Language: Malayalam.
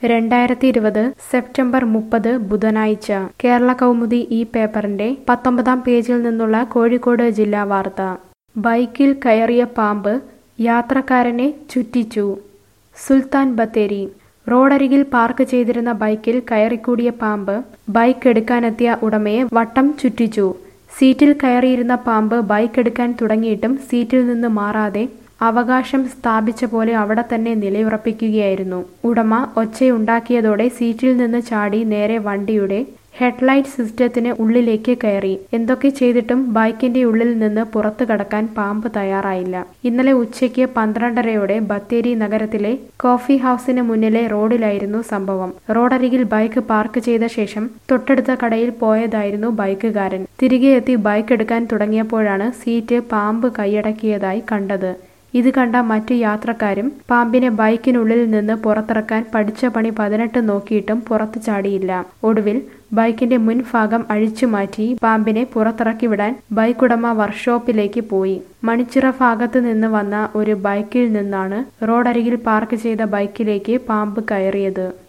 രണ്ടായിരത്തി ഇരുപത് സെപ്റ്റംബർ മുപ്പത് ബുധനാഴ്ച കേരള കൗമുദി ഈ പേപ്പറിന്റെ പത്തൊമ്പതാം പേജിൽ നിന്നുള്ള കോഴിക്കോട് ജില്ലാ വാർത്ത ബൈക്കിൽ കയറിയ പാമ്പ് യാത്രക്കാരനെ ചുറ്റിച്ചു സുൽത്താൻ ബത്തേരി റോഡരികിൽ പാർക്ക് ചെയ്തിരുന്ന ബൈക്കിൽ കയറിക്കൂടിയ പാമ്പ് ബൈക്ക് എടുക്കാനെത്തിയ ഉടമയെ വട്ടം ചുറ്റിച്ചു സീറ്റിൽ കയറിയിരുന്ന പാമ്പ് ബൈക്ക് എടുക്കാൻ തുടങ്ങിയിട്ടും സീറ്റിൽ നിന്ന് മാറാതെ അവകാശം സ്ഥാപിച്ച പോലെ അവിടെ തന്നെ നിലയുറപ്പിക്കുകയായിരുന്നു ഉടമ ഒച്ചയുണ്ടാക്കിയതോടെ സീറ്റിൽ നിന്ന് ചാടി നേരെ വണ്ടിയുടെ ഹെഡ്ലൈറ്റ് സിസ്റ്റത്തിന് ഉള്ളിലേക്ക് കയറി എന്തൊക്കെ ചെയ്തിട്ടും ബൈക്കിന്റെ ഉള്ളിൽ നിന്ന് പുറത്തു കടക്കാൻ പാമ്പ് തയ്യാറായില്ല ഇന്നലെ ഉച്ചയ്ക്ക് പന്ത്രണ്ടരയോടെ ബത്തേരി നഗരത്തിലെ കോഫി ഹൗസിന് മുന്നിലെ റോഡിലായിരുന്നു സംഭവം റോഡരികിൽ ബൈക്ക് പാർക്ക് ചെയ്ത ശേഷം തൊട്ടടുത്ത കടയിൽ പോയതായിരുന്നു ബൈക്കുകാരൻ തിരികെ എത്തി ബൈക്ക് എടുക്കാൻ തുടങ്ങിയപ്പോഴാണ് സീറ്റ് പാമ്പ് കൈയടക്കിയതായി കണ്ടത് ഇത് കണ്ട മറ്റു യാത്രക്കാരും പാമ്പിനെ ബൈക്കിനുള്ളിൽ നിന്ന് പുറത്തിറക്കാൻ പഠിച്ച പണി പതിനെട്ട് നോക്കിയിട്ടും പുറത്തു ചാടിയില്ല ഒടുവിൽ ബൈക്കിന്റെ മുൻഭാഗം അഴിച്ചു മാറ്റി പാമ്പിനെ പുറത്തിറക്കി വിടാൻ ബൈക്കുടമ വർക്ക്ഷോപ്പിലേക്ക് പോയി മണിച്ചിറ ഭാഗത്ത് നിന്ന് വന്ന ഒരു ബൈക്കിൽ നിന്നാണ് റോഡരികിൽ പാർക്ക് ചെയ്ത ബൈക്കിലേക്ക് പാമ്പ് കയറിയത്